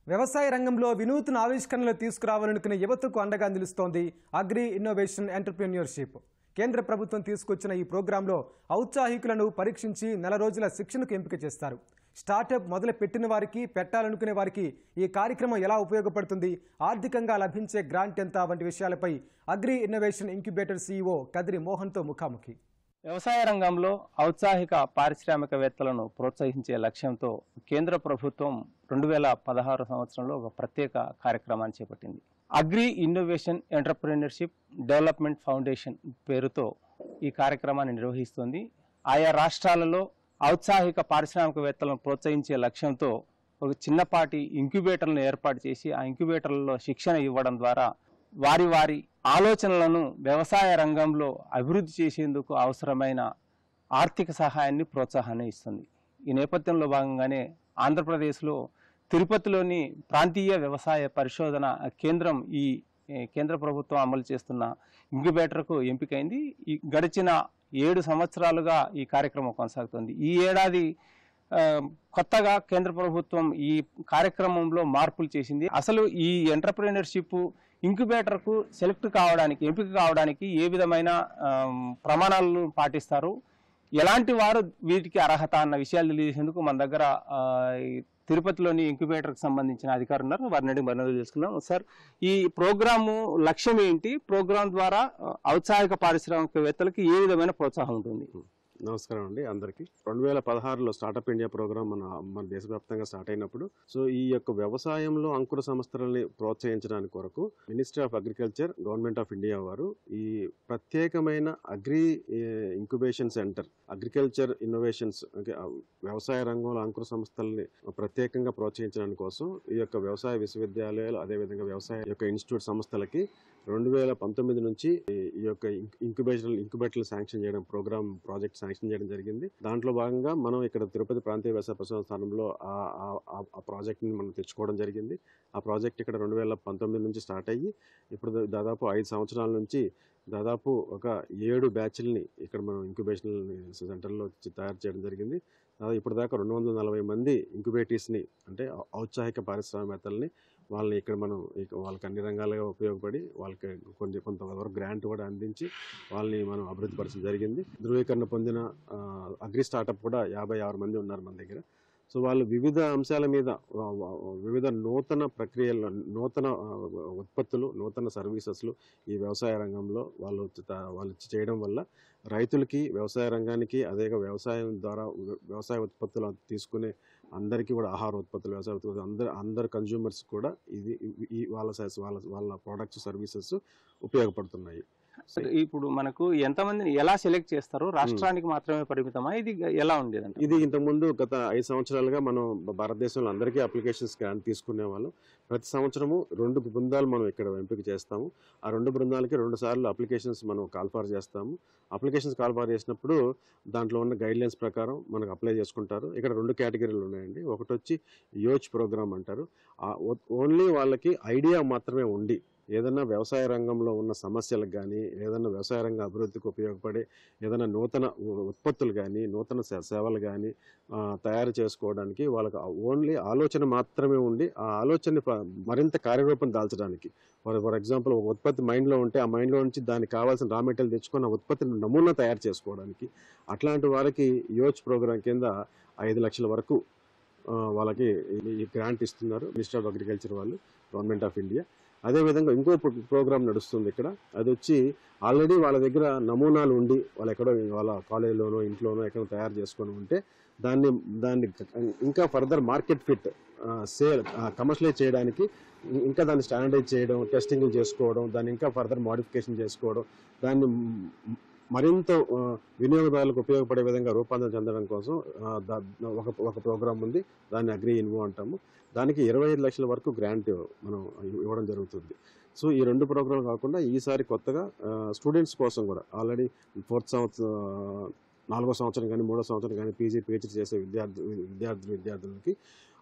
వ్యవసాయ రంగంలో వినూత్న ఆవిష్కరణలు తీసుకురావాలనుకునే యువతకు అండగా నిలుస్తోంది అగ్రి ఇన్నోవేషన్ ఎంటర్ప్రెన్యూర్షిప్ కేంద్ర ప్రభుత్వం తీసుకొచ్చిన ఈ ప్రోగ్రాంలో ఔత్సాహికులను పరీక్షించి నెల రోజుల శిక్షణకు ఎంపిక చేస్తారు స్టార్టప్ మొదలు పెట్టిన వారికి పెట్టాలనుకునే వారికి ఈ కార్యక్రమం ఎలా ఉపయోగపడుతుంది ఆర్థికంగా లభించే గ్రాంట్ ఎంత వంటి విషయాలపై agri innovation incubator CEO Kadiri మోహన్తో ముఖాముఖి వ్యవసాయ రంగంలో ఔత్సాహిక పారిశ్రామికవేత్తలను ప్రోత్సహించే లక్ష్యంతో కేంద్ర ప్రభుత్వం రెండు వేల పదహారు సంవత్సరంలో ఒక ప్రత్యేక కార్యక్రమాన్ని చేపట్టింది agri innovation entrepreneurship development foundation పేరుతో ఈ కార్యక్రమాన్ని నిర్వహిస్తుంది ఆయా రాష్ట్రాలలో ఔత్సాహిక పారిశ్రామికవేత్తలను ప్రోత్సహించే లక్ష్యంతో ఒక చిన్నపాటి ఇంక్యుబేటర్లను ఏర్పాటు చేసి ఆ ఇంక్యుబేటర్లలో శిక్షణ ఇవ్వడం ద్వారా వారి వారి ఆలోచనలను వ్యవసాయ రంగంలో అభివృద్ధి చేసేందుకు అవసరమైన ఆర్థిక సహాయాన్ని ప్రోత్సాహాన్ని ఇస్తుంది ఈ నేపథ్యంలో భాగంగానే ఆంధ్రప్రదేశ్లో తిరుపతిలోని ప్రాంతీయ వ్యవసాయ పరిశోధన కేంద్రం ఈ ఏ, కేంద్ర ప్రభుత్వం అమలు చేస్తున్న ఇంక్యుబేటర్కు ఎంపికైంది ఈ గడిచిన ఏడు సంవత్సరాలుగా ఈ కార్యక్రమం కొనసాగుతుంది ఈ ఏడాది ఆ, కొత్తగా కేంద్ర ప్రభుత్వం ఈ కార్యక్రమంలో మార్పులు చేసింది అసలు ఈ ఎంటర్ప్రీనర్షిప్ ఇంక్యుబేటర్కు సెలెక్ట్ కావడానికి ఎంపిక కావడానికి ఏ విధమైన ఆమ్, ప్రమాణాలను పాటిస్తారు ఎలాంటి వారు వీటికి అర్హత అన్న విషయాలు తెలియజేసేందుకు మన దగ్గర ఆ, ఈ తిరుపతిలోని ఇంక్యుబేటర్కి సంబంధించిన అధికారులు ఉన్నారు వారిని అడిగి మరిన్ని తెలుసుకుందాం సార్ ఈ ప్రోగ్రాము లక్ష్యం ఏంటి ప్రోగ్రాం ద్వారా ఆ, ఔత్సాహిక పారిశ్రామికవేత్తలకి ఏ విధమైన ప్రోత్సాహం ఉంటుంది నమస్కారం అండి అందరికి రెండు వేల పదహారులో స్టార్టప్ ఇండియా ప్రోగ్రామ్ మన మన దేశవ్యాప్తంగా స్టార్ట్ అయినప్పుడు సో ఈ యొక్క వ్యవసాయంలో అంకుర సంస్థలని ప్రోత్సహించడానికి కొరకు ministry of agriculture government of India వారు ఈ ప్రత్యేకమైన agri incubation centre agriculture innovations అంటే ఆ వ్యవసాయ రంగంలో అంకుర సంస్థలని ప్రత్యేకంగా ప్రోత్సహించడానికి కోసం ఈ యొక్క వ్యవసాయ విశ్వవిద్యాలయాలు అదేవిధంగా వ్యవసాయ యొక్క ఇన్స్టిట్యూట్ సంస్థలకి రెండు వేల పంతొమ్మిది నుంచి ఈ- ఈ యొక్క ఇంక్యుబేషన్ ఇంక్యుబేటర్లు శాంక్షన్ చేయడం ప్రోగ్రామ్ ప్రాజెక్ట్ శాంక్షన్ చేయడం జరిగింది దాంట్లో భాగంగా మనం ఇక్కడ తిరుపతి ప్రాంతీయ వ్యవసాయ పరిశోధన స్థానంలో ఆ- ఆ- ఆ- ఆ ప్రాజెక్ట్ని మనం తెచ్చుకోవడం జరిగింది ఆ ప్రాజెక్ట్ ఇక్కడ రెండు వేల పంతొమ్మిది నుంచి స్టార్ట్ అయ్యి ఇప్పుడు దా- దాదాపు ఐదు సంవత్సరాల నుంచి దాదాపు ఒక ఏడు బ్యాచ్ల్ని ఇక్కడ మనం ఇంక్యుబేషన్ సెంటర్లో చి- తయారు చేయడం జరిగింది దాదాపు ఇప్పుడు దాకా రెండు వందల నలభై మంది ఇంక్యుబేటీస్ని అంటే ఔ- ఔత్సాహిక పారిశ్రామికవేత్తల్ని వాళ్ళని ఇక్కడ మనం ఇక వాళ్ళకి అన్ని రంగాలుగా ఉపయోగపడి వాళ్ళకి కొన్ని కొంతవరకు గ్రాంట్ కూడా అందించి వాళ్ళని మనం అభివృద్ధి పరచడం జరిగింది ధృవీకరణ పొందిన ఆ, అగ్రి స్టార్టప్ కూడా యాభై ఆరు మంది ఉన్నారు మన దగ్గర సో వాళ్ళు వివిధ అంశాల మీద ఆ, ఆ, వివిధ నూతన ప్రక్రియలు నూతన ఆ, ఉత్పత్తులు నూతన సర్వీసెస్లు ఈ వ్యవసాయ రంగంలో వాళ్ళు త- వాళ్ళు చేయడం వల్ల రైతులకి వ్యవసాయ రంగానికి అదేగా వ్యవసాయం ద్వారా వ్య- వ్యవసాయ ఉత్పత్తులు తీసుకునే అందరికీ కూడా ఆహార ఉత్పత్తులు వ్యవసాయ ఉత్పత్తులు అందరు అందరు కన్జ్యూమర్స్ కూడా ఇది ఈ- ఈ వాళ్ళ సైజ్ వాళ్ళ వాళ్ళ ప్రోడక్ట్స్ సర్వీసెస్ ఉపయోగపడుతున్నాయి సార్, ఇప్పుడు మనకు ఎంతమందిని ఎలా సెలెక్ట్ చేస్తారు రాష్ట్రానికి మాత్రమే పరిమితమా ఇది ఎలా ఉండేదండి ఇది ఇంతకుముందు గత ఐదు సంవత్సరాలుగా మనం భ- భారతదేశంలో అందరికీ అప్లికేషన్స్ గ్రాంట్ తీసుకునే వాళ్ళం ప్రతి సంవత్సరము రెండు బృందాలు మనం ఇక్కడ ఎంపిక చేస్తాము ఆ రెండు బృందాలకి రెండు సార్లు అప్లికేషన్స్ మనం కాల్ఫార్ చేస్తాము అప్లికేషన్స్ కాల్ఫార్ చేసినప్పుడు దాంట్లో ఉన్న గైడ్ లైన్స్ ప్రకారం మనకు అప్లై చేసుకుంటారు ఇక్కడ రెండు కేటగిరీలు ఉన్నాయండి ఒకటి వచ్చి యోచ్ ప్రోగ్రామ్ అంటారు ఓన్లీ వాళ్ళకి ఐడియా మాత్రమే ఉండి ఏదైనా వ్యవసాయ రంగంలో ఉన్న సమస్యలకు కానీ ఏదైనా వ్యవసాయ రంగ అభివృద్ధికి ఉపయోగపడే ఏదైనా నూతన ఉ- ఉత్పత్తులు కానీ నూతన సే- సేవలు కానీ తయారు చేసుకోవడానికి వాళ్ళకి ఓన్లీ ఆలోచన మాత్రమే ఉండి ఆ ఆలోచనని ప- మరింత కార్యరూపం దాల్చడానికి ఫర్ ఫర్ ఎగ్జాంపుల్ ఒక ఉత్పత్తి మైండ్లో ఉంటే ఆ మైండ్లో నుంచి దానికి కావాల్సిన రా మెటీరియల్ తెచ్చుకొని ఆ ఉత్పత్తిని నమూనా తయారు చేసుకోవడానికి అట్లాంటి వారికి యోచ్ ప్రోగ్రాం కింద ఐదు లక్షల వరకు ఆ, వాళ్ళకి ఈ- ఈ గ్రాంట్ ఇస్తున్నారు మినిస్టర్ ఆఫ్ అగ్రికల్చర్ వాళ్ళు గవర్నమెంట్ ఆఫ్ ఇండియా అదేవిధంగా ఇంకో ప్రోగ్రామ్ నడుస్తుంది ఇక్కడ అది వచ్చి ఆల్రెడీ వాళ్ళ దగ్గర నమూనాలు ఉండి వాళ్ళు ఎక్కడో వాళ్ళ కాలేజీలోనో ఇంట్లోనో ఎక్కడో తయారు చేసుకొని ఉంటే దాన్ని దాన్ని ఇంకా further market fit sale commercialise చేయడానికి ఇంకా దాన్ని స్టాండర్డైజ్ చేయడం టెస్టింగ్ చేసుకోవడం దాన్ని ఇంకా ఫర్దర్ మోడిఫికేషన్ చేసుకోవడం దాన్ని మ్, మరింత ఆ, వినియోగదారులకు ఉపయోగపడే విధంగా రూపాంతరం చెందడం కోసం ఆ, దా- ఒక ఒక ప్రోగ్రామ్ ఉంది దాన్ని అగ్రి ఇన్వో అంటాము దానికి ఇరవై ఐదు లక్షల వరకు గ్రాంట్ మనం ఇవ్వడం జరుగుతుంది సో ఈ రెండు ప్రోగ్రాంలు కాకుండా ఈసారి కొత్తగా స్టూడెంట్స్ కోసం కూడా ఆల్రెడీ ఫోర్త్ సంవత్సరం నాలుగో సంవత్సరం కానీ మూడో సంవత్సరం కానీ పీజీ పిహెచ్డీ చేసే విద్యార్థి విద్యార్థులు విద్యార్థులకి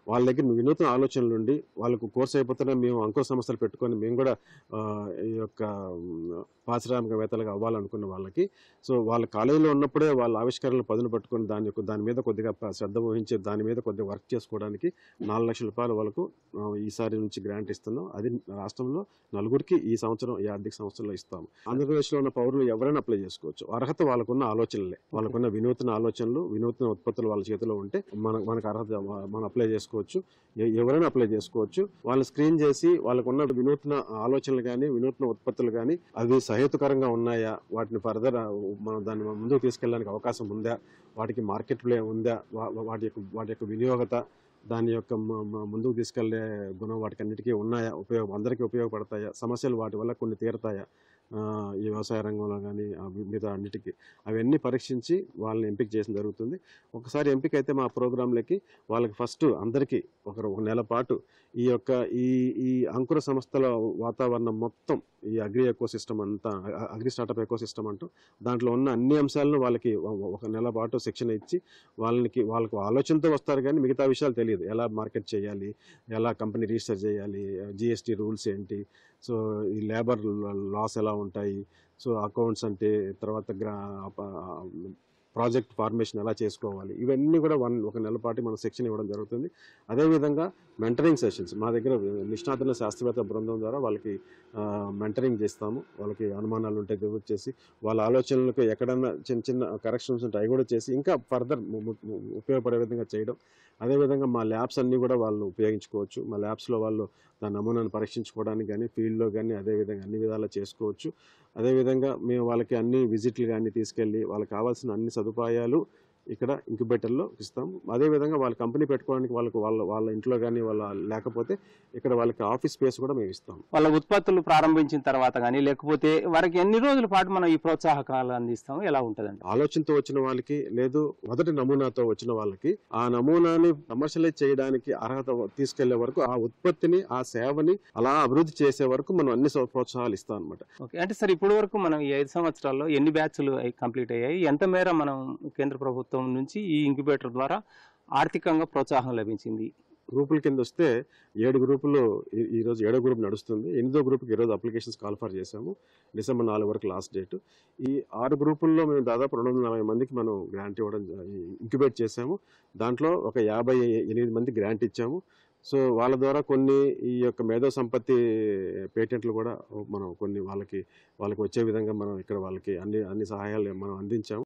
వాళ్ళ దగ్గర వినూత్న ఆలోచనలు ఉండి వాళ్ళకు కోర్స్ అయిపోతున్నా మేము అంకుర సంస్థలు పెట్టుకొని మేము కూడా ఆ, ఈ యొక్క ఉమ్, పారిశ్రామికవేత్తలుగా అవ్వాలనుకున్న వాళ్ళకి సో వాళ్ళ కాలేజీలో ఉన్నప్పుడే వాళ్ళ ఆవిష్కరణలు పదును పట్టుకొని దాని యొక్క దాని మీద కొద్దిగా ప- శ్రద్ధ వహించి దాని మీద కొద్దిగా వర్క్ చేసుకోవడానికి నాలుగు లక్షల రూపాయలు వాళ్ళకు ఆ, ఈసారి నుంచి గ్రాంట్ ఇస్తున్నాం అది రాష్ట్రంలో నలుగురికి ఈ సంవత్సరం ఈ ఆర్థిక సంవత్సరంలో ఇస్తాము ఆంధ్రప్రదేశ్లో ఉన్న పౌరులు ఎవరైనా అప్లై చేసుకోవచ్చు అర్హత వాళ్ళకున్న ఆలోచనలే వాళ్ళకున్న వినూత్న ఆలోచనలు వినూత్న ఉత్పత్తులు వాళ్ళ చేతిలో ఉంటే మన మనకు అర్హత మనం అప్లై చేసుకోవచ్చు ఎ- ఎవరైనా అప్లై చేసుకోవచ్చు వాళ్ళు స్క్రీన్ చేసి వాళ్ళకున్న వినూత్న ఆలోచనలు కానీ వినూత్న ఉత్పత్తులు కానీ అవి సహేతుకరంగా ఉన్నాయా వాటిని ఫర్దర్ మనం దాన్ని ముందుకు తీసుకెళ్ళడానికి అవకాశం ఉందా వాటికి మార్కెట్ ప్లే ఉందా వా- వాటి యొక్క వాటి యొక్క వినియోగత దాని యొక్క మ- మ- ముందుకు తీసుకెళ్లే గుణం వాటికి అన్నిటికీ ఉన్నాయా ఉపయోగం అందరికీ ఉపయోగపడతాయా సమస్యలు వాటి వల్ల కొన్ని తీరతాయా ఆ, ఈ వ్యవసాయ రంగంలో కానీ మిగతా అన్నిటికీ అవన్నీ పరీక్షించి వాళ్ళని ఎంపిక చేయడం జరుగుతుంది ఒకసారి ఎంపిక అయితే మా ప్రోగ్రాంలకి వాళ్ళకి ఫస్ట్ అందరికీ ఒక ఒక నెల పాటు ఈ యొక్క ఈ ఈ అంకుర సంస్థల వాతావరణం మొత్తం ఈ అగ్రి ఎకో సిస్టమ్ అంతా అ- అగ్రి స్టార్టప్ ఎకో సిస్టమ్ అంటూ దాంట్లో ఉన్న అన్ని అంశాలను వాళ్ళకి ఒ- ఒక నెల పాటు శిక్షణ ఇచ్చి వాళ్ళకి వాళ్ళకు ఆలోచనతో వస్తారు కానీ మిగతా విషయాలు తెలియదు ఎలా మార్కెట్ చేయాలి ఎలా కంపెనీ రిజిస్టర్ చేయాలి జిఎస్టీ రూల్స్ ఏంటి సో ఈ లేబర్ లాస్ ఎలా ఉంటాయి సో అకౌంట్స్ అంటే తర్వాత గ్రా ప్రాజెక్ట్ ఫార్మేషన్ ఎలా చేసుకోవాలి ఇవన్నీ కూడా వన్ ఒక నెల పాటు మనం శిక్షణ ఇవ్వడం జరుగుతుంది అదేవిధంగా మెంటరింగ్ సెషన్స్ మా దగ్గర నిష్ణాతుల శాస్త్రవేత్త బృందం ద్వారా వాళ్ళకి మెంటరింగ్ చేస్తాము వాళ్ళకి అనుమానాలు ఉంటే దిగువ చేసి వాళ్ళ ఆలోచనలకు ఎక్కడన్నా చిన్న చిన్న కరెక్షన్స్ ఉంటే అవి కూడా చేసి ఇంకా ఫర్దర్ ఉపయోగపడే విధంగా చేయడం అదేవిధంగా మా ల్యాబ్స్ అన్నీ కూడా వాళ్ళు ఉపయోగించుకోవచ్చు మా ల్యాబ్స్లో వాళ్ళు దాని నమూనాను పరీక్షించుకోవడానికి కానీ ఫీల్డ్లో కానీ అదేవిధంగా అన్ని విధాలా చేసుకోవచ్చు అదేవిధంగా మేము వాళ్ళకి అన్ని విజిట్లు కానీ తీసుకెళ్ళి వాళ్ళకి కావాల్సిన అన్ని సదుపాయాలు ఇక్కడ ఇంక్యుబేటర్లో ఇస్తాం అదేవిధంగా వాళ్ళ కంపెనీ పెట్టుకోవడానికి వాళ్ళకి వాళ్ళ వాళ్ళ ఇంట్లో కానీ వాళ్ళ లేకపోతే ఇక్కడ వాళ్ళకి ఆఫీస్ స్పేస్ కూడా మేము ఇస్తాం వాళ్ళ ఉత్పత్తులు ప్రారంభించిన తర్వాత కానీ లేకపోతే వారికి ఎన్ని రోజుల పాటు మనం ఈ ప్రోత్సాహకాలు అందిస్తాము ఎలా ఉంటుందండి ఆలోచనతో వచ్చిన వాళ్ళకి లేదు మొదటి నమూనాతో వచ్చిన వాళ్ళకి ఆ నమూనాని కమర్షియలైజ్ చేయడానికి అర్హత తీసుకెళ్లే వరకు ఆ ఉత్పత్తిని ఆ సేవని అలా అభివృద్ధి చేసే వరకు మనం అన్ని సౌ- ప్రోత్సాహాలు ఇస్తాం అనమాట ఓకే అంటే సార్ ఇప్పటి వరకు మనం ఈ ఐదు సంవత్సరాల్లో ఎన్ని బ్యాచ్లు కంప్లీట్ అయ్యాయి ఎంత మేర మనం కేంద్ర ప్రభుత్వం నుంచి ఈ ఇంక్యుబేటర్ ద్వారా ఆర్థికంగా ప్రోత్సాహం లభించింది గ్రూపుల కింద వస్తే ఏడు గ్రూపులు ఈ- ఈ రోజు ఏడో గ్రూప్ నడుస్తుంది ఎనిమిదో గ్రూప్కి ఈరోజు అప్లికేషన్స్ కాల్ఫర్ చేశాము డిసెంబర్ నాలుగు వరకు లాస్ట్ డేట్ ఈ ఆరు గ్రూపుల్లో మేము దాదాపు రెండు వందల నలభై మందికి మనం గ్రాంట్ ఇవ్వడం ఇంక్యుబేట్ చేశాము దాంట్లో ఒక యాభై ఎనిమిది మంది గ్రాంట్ ఇచ్చాము సో వాళ్ళ ద్వారా కొన్ని ఈ యొక్క మేధో సంపత్తి పేటెంట్లు కూడా మనం కొన్ని వాళ్ళకి వాళ్ళకి వచ్చే విధంగా మనం ఇక్కడ వాళ్ళకి అన్ని అన్ని సహాయాలు మనం అందించాము